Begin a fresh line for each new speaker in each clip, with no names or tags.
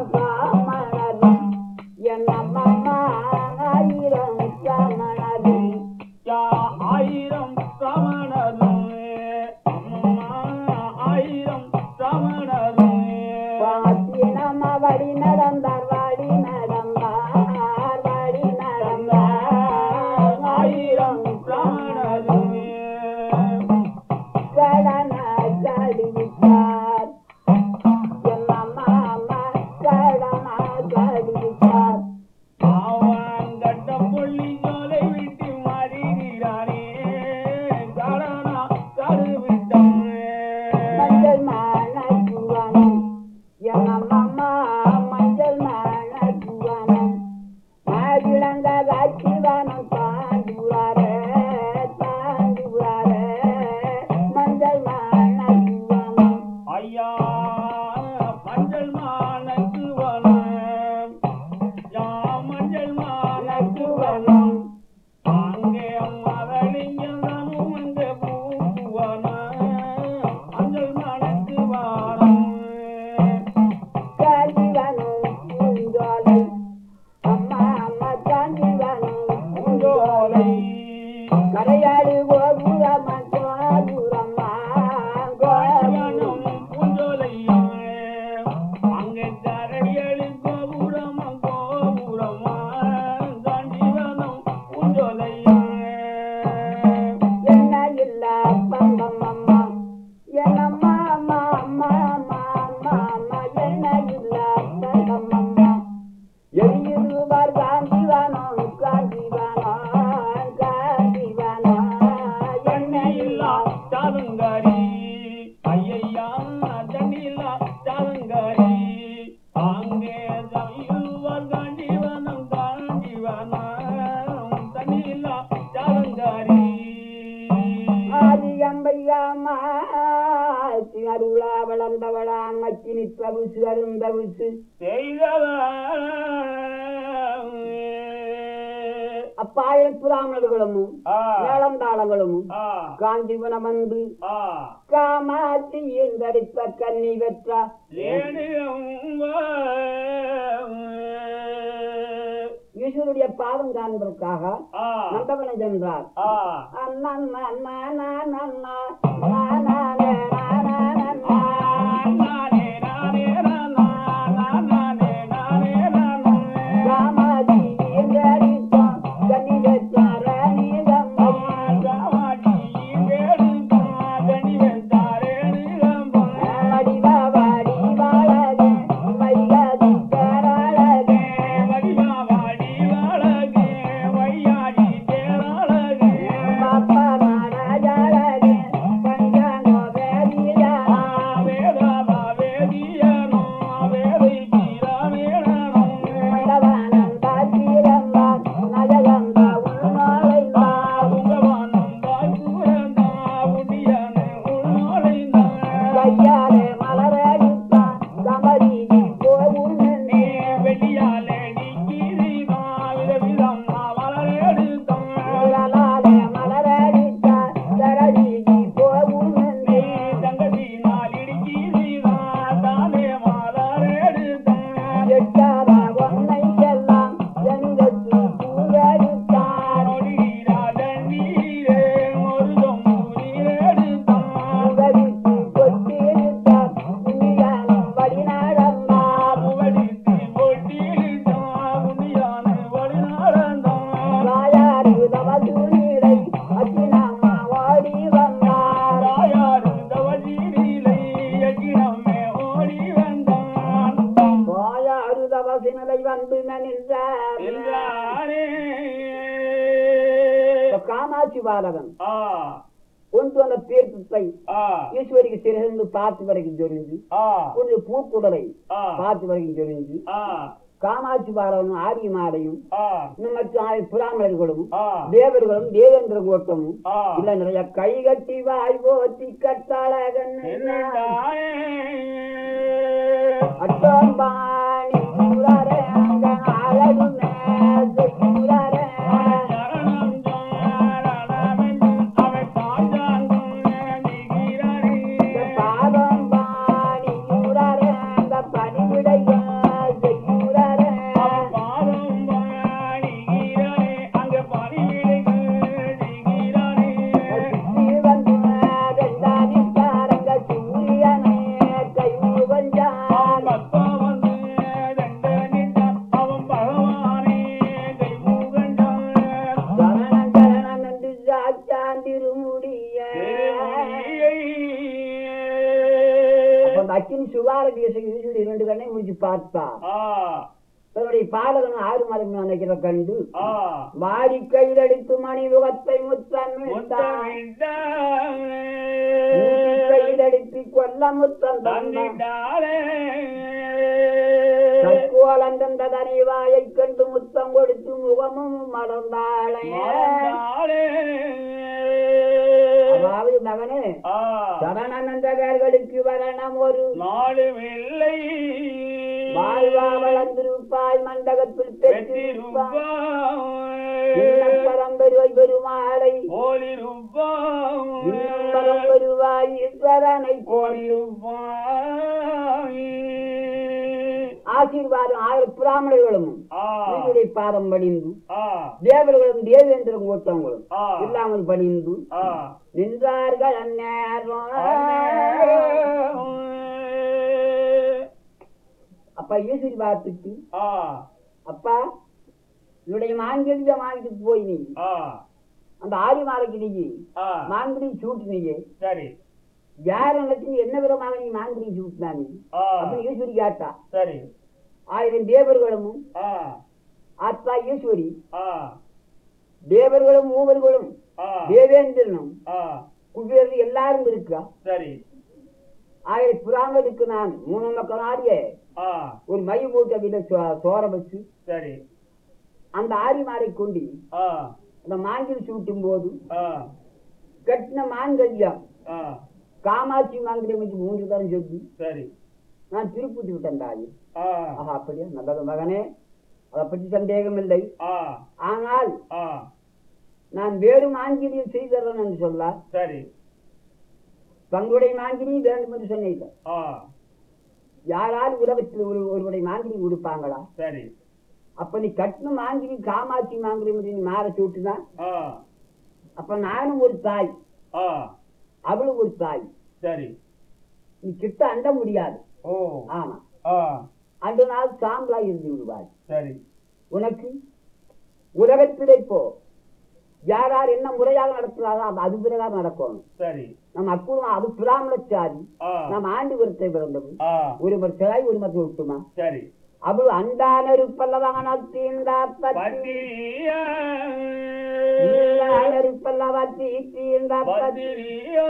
சாமணரும் என்ன மம்மா ஆயிரம் சாம பம்பம்மம்மா என்னம்மா அம்மா அம்மா அம்மா அம்மா அம்மா என்ன இல்ல பம்பம்மம்மா எரியுதுவார் காந்திவானோ காந்திவானோ காந்திவானோ என்ன இல்ல
சாதுங்காரி ஐயா தண்ணிலா சாதுங்காரி அங்கே தமிழ்வார் காண்டிவனம் காண்டிவனம் தண்ணிலா சாதுங்காரி
ஆதியம்பையாமா அருளா வளர்ந்தவளா மச்சினி தவிசு அருந்தவிசு அப்பாய புறாமல்களும் மேளந்தாளங்களும் காஞ்சிபுரம் வந்து காமாட்சி எந்தரித்த கன்னி பெற்றா ஈஸ்வருடைய பாதம் காண்பதற்காக நந்தவனை சென்றார் அண்ணா அண்ணா அண்ணா அண்ணா அண்ணா அண்ணா காமாட்சி எந்தரித்த கன்னி பெற்றா ரணிதம்மா வடிவா வாடி வாழகே வைகாதி பேரழகே பாப்பா மகாராஜாழகே பஞ்சாங்கோ வேதியா மண்டவானந்தா தீரம்பா நஜகந்தா உள்நாளைந்தா கையாலே மலரடித்தா கமரிதி போகும் நன்னே விரலாலே மலரடித்தா தரடிதி போகும் நன்னே எட்டாரா ஒன்னை செல்லாம் எங்கத்து பூரடித்தான் உதவிக்கு கொட்டிருத்தான் இனியானும் வழிநடந்தான் வாயாறு தவசூனிடை அச்சினம்மா ஓடி வந்தார் வாயாறு தவசினலை வந்து நின்றார் இப்ப காமாட்சி பாலகன் கொண்டு வந்த தீர்த்தத்தை ஈஸ்வரிக்கு சிறந்து பார்த்து வரைக்கும் சொரிஞ்சு கொஞ்சம் பூக்குடலை பார்த்து வரைக்கும் சொரிஞ்சு காமாட்சி பாலகனும் ஆரிய மாலையும் இன்னும் மற்ற ஆய புறாமலர்களும் தேவர்களும் தேவேந்திர கோட்டமும் இல்ல நிறைய கை கட்டி வாய் போத்தி கட்டாளகன் அட்டோம்பாணி சூரரே அங்க அழகுமே சூரரே பாதம் பாணி சூரரே அந்த பணிவிடைய சூரரே வந்து ரெண்டாதிக்காரங்க சூரியனே கை வந்தான் சரணம் சரணம் என்று சாச்சான் திருமுடிய அப்ப அந்த அக்கினி சுகாரதிய ஈஸ்வரி இரண்டு கண்ணை முடிச்சு பார்த்தா தன்னுடைய பாலகன் ஆறு மரம் நினைக்கிற கண்டு வாடி கையிலடித்து மணி முகத்தை முத்தன் கையிலடித்து கொல்ல முத்தம் தற்கோலந்தந்த தனிவாயை கண்டு முத்தம் கொடுத்து முகமும் மறந்தாளே அதாவது மகனே சரணநந்தகர்களுக்கு வரணம் ஒரு
நாளுமில்லை
வாழ்வா வளர்ந்திருப்பாய் மண்டகத்தில் பெற்றிருப்பாய் பரம்பெருவை பெருமாளை
போலிருப்பாய்
இன்னும் பரம்பெருவாய் ஈஸ்வரனை
போலிருப்பாய்
ஆசீர்வாதம் ஆயிரம் பிராமணர்களும்
ஆ
உன்னுடைய பாதம் பணிந்து
ஆ
தேவர்களும் தேவேந்திரம் கூட்டங்களும்
ஆ.
இல்லாமல் பணிந்து
ஆ
நின்றார்கள் அந்நேரம் அப்ப ஈஸ்வரி பார்த்துட்டு
ஆ
அப்பா என்னுடைய மாங்கல்யம் வாங்கிட்டு போய் நீ
ஆ
அந்த ஆடி மாலைக்கு நீ
ஆ,
மாந்திரி சூட்டு நீ
சரி
யார் நினைச்சு என்ன விதமாக நீ மாந்திரி சூட்டினா நீ
ஆ,
அப்படி ஈஸ்வரி கேட்டா
சரி
ஆயிரம் தேவர்களும்
ஆ,
ஆத்தா ஈஸ்வரி
ஆ,
தேவர்களும் மூவர்களும்
ஆ,
தேவேந்திரனும்
ஆ,
குபேரன் எல்லாரும் இருக்கா
சரி
ஆயிரம் புறாங்களுக்கு நான் மூணு மக்கள் ஆடிய
ஆ,
ஒரு மை மூட்டை விட சோற வச்சு
சரி
அந்த ஆரி மாலை கொண்டு
ஆ,
அந்த மாங்கில் சூட்டும் போது
ஆ,
கட்டின மாங்கல்யம்
ஆ,
காமாட்சி மாங்கல்யம் வச்சு மூன்று தரம் சொல்லி
சரி
நான் திருப்பி விட்டேன் தாயி
ஆ,
ஆஹா அப்படியா நல்லது மகனே அதை பற்றி சந்தேகம் இல்லை
ஆ,
ஆனால்
ஆ,
நான் வேறு மாங்கிலியும் செய்தறேன் என்று சொல்ல
சரி
தங்களுடைய மாங்கினி வேண்டும் என்று சொன்னீங்க
ஆ,
யாரால் உலகத்தில் ஒரு ஒருவருடைய மாங்கினி கொடுப்பாங்களா
சரி
அப்ப நீ கட்டின மாங்கினி காமாட்சி மாங்கினி என்று நீ மாற சூட்டுனா
ஆ,
அப்ப நானும் ஒரு தாய்
ஆ,
அவளும் ஒரு தாய்
சரி
நீ கிட்ட அண்ட முடியாது
ஓ
ஆமா
ஆ,
அந்த நாள் சாம்பலா இருந்து விடுவாய்
சரி
உனக்கு உலகத்திலே இப்போ யார் யார் என்ன முறையாக நடத்துறாரோ அது அது பிரகாரம் நடக்கணும்
சரி
நம்ம அக்குழும் அது பிராமண சாதி
ஆ,
நம்ம ஆண்டு வருத்தை பிறந்தது
ஆ,
ஒருவர் சிலாய் ஒரு மத்து விட்டுமா
சரி
அவள் அண்டானரு பல்லவான தீண்டா பத்தி
பத்திரியா
நீண்டானரு பல்லவத்தி தீண்டா பத்தி
பத்திரியா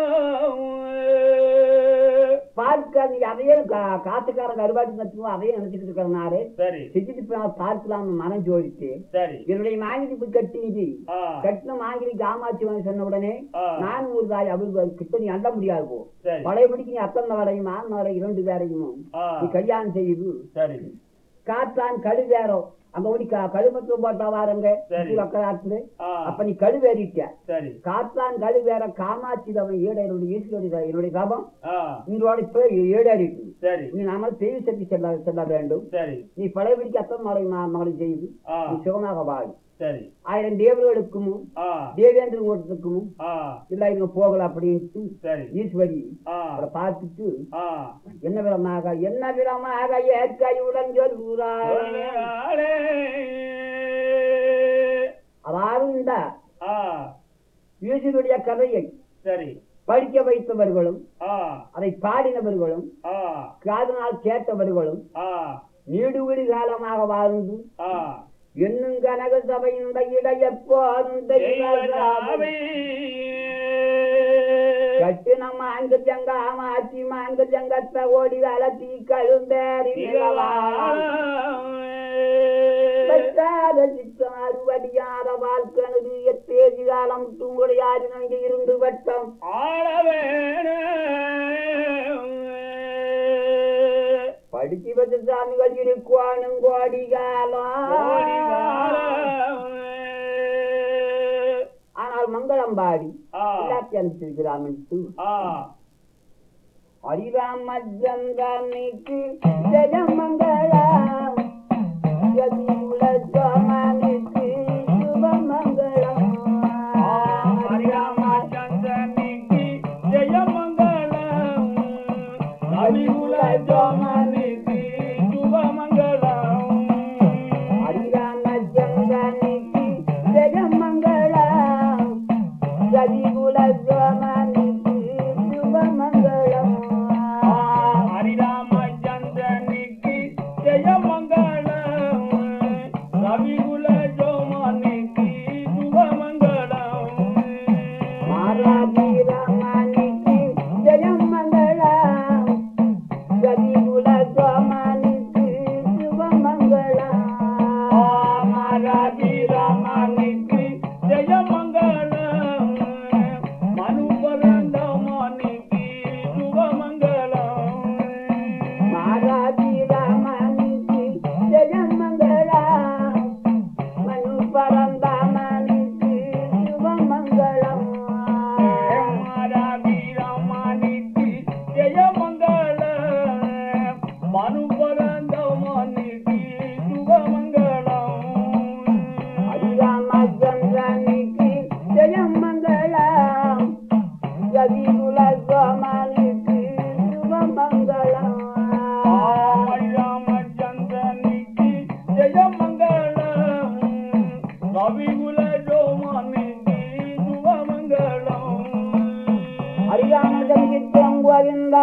பார்க்க நீ அதையே கா- காத்துக்காரங்க அறுபாடு மத்துவோம் அதையே நினைச்சுக்கிட்டு இருக்கிறனாரு
சரி
செஞ்சுட்டு போய் பார்க்கலாம் மனம் ஜோதித்து
சரி
என்னுடைய மாங்கினி போய் கட்டினது
ஆ,
கட்டின மாங்கினி காமாட்சி வந்து சொன்ன உடனே
ஆ,
நான் ஒரு தாய் அவள் கிட்ட நீ அண்ட முடியாது போ
சரி
பழையபடிக்கு நீ அத்தனை வரையும் மாமன் வரை இரண்டு பேரையும்
ஆ,
நீ கல்யாணம் செய்யுது
சரி
காத்தான் கழு வேறம் அங்க ஓடி கழுமத்து போட்டா வாருங்க
சரி.
காத்துல
ஆ,
அப்ப நீ கழு வேறிட்ட
சரி
காத்தான் கழு வேற காமாட்சி அவன் ஏட என்னுடைய ஈஸ்வரி என்னுடைய தபம்
ஆ,
இன்றோட இப்ப ஏடாடிட்டு
சரி
நீ நாம தேவி சக்தி செல்ல செல்ல வேண்டும்
சரி
நீ பழையபடிக்கு அத்தனை மகளை மகளை செய்து
ஆ,
நீ சுகமாக வாழு
சரி
ஆயிரம் தேவர்களுக்கும்
ஆ,
தேவேந்திரன் கூட்டத்துக்கும்
ஆ,
இல்ல இவங்க போகல அப்படின்ட்டு
சரி
ஈஸ்வரி
ஆ,
அவரை பார்த்துட்டு
ஆ.
என்ன விதமாக என்ன விதமாக ஏற்கையுடன் சொல்கிறார்
சொல்லுறாளே.
அதாவது இந்த
ஆ,
ஈஸ்வருடைய கதையை
சரி
படிக்க வைத்தவர்களும்
ஆ,
அதை பாடினவர்களும்
ஆ,
காதனால் கேட்டவர்களும்
ஆ,
நீடுவிடி காலமாக வாழ்ந்து
ஆ.
என்னும் கனக சபையின் இடையப்போதும்
தெய்வதாவே.
கட்டின மாங்கு ஜங்காமாச்சி மாங்கு ஜங்கத்த ஓடி வளர்த்தி கழுந்தேறி பட்டாத சித்தம் அறுவடியாத வாழ்க்கனது எத்தேஜி காலம் தூங்குடையாறு நங்கே இருந்து வட்டம்
ஆள வேணும்.
படிச்சு வச்ச சாமிகள் இருக்குவானும் கோடி காலம்
கோடி காலம்.
ஆனால் மங்களம் பாடி
ஆ,
எல்லாத்தையும் அனுப்பிச்சிருக்கிறான்
ஆ,
ஹரிராமச்சந்திரனுக்கு ஜெயமங்கலம் கதியுல சுவாமனுக்கு சுபமங்கலம்
ஹரிராமச்சந்திரனுக்கு ஜெயமங்கலம். கலியுல ஜோமனுக்கு சுபமங்கலம்.
ஹரிராமச்சந்திரனுக்கு ஜெயமங்கலம் கதியுல சுவாமனுக்கு சுபமங்கலம்
ஹரிராமச்சந்திரனுக்கு ஜெயமங்கலம்.
గోవింద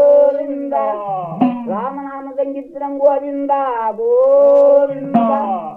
గోవింద రామనామ సంగీతం గోవింద గోవింద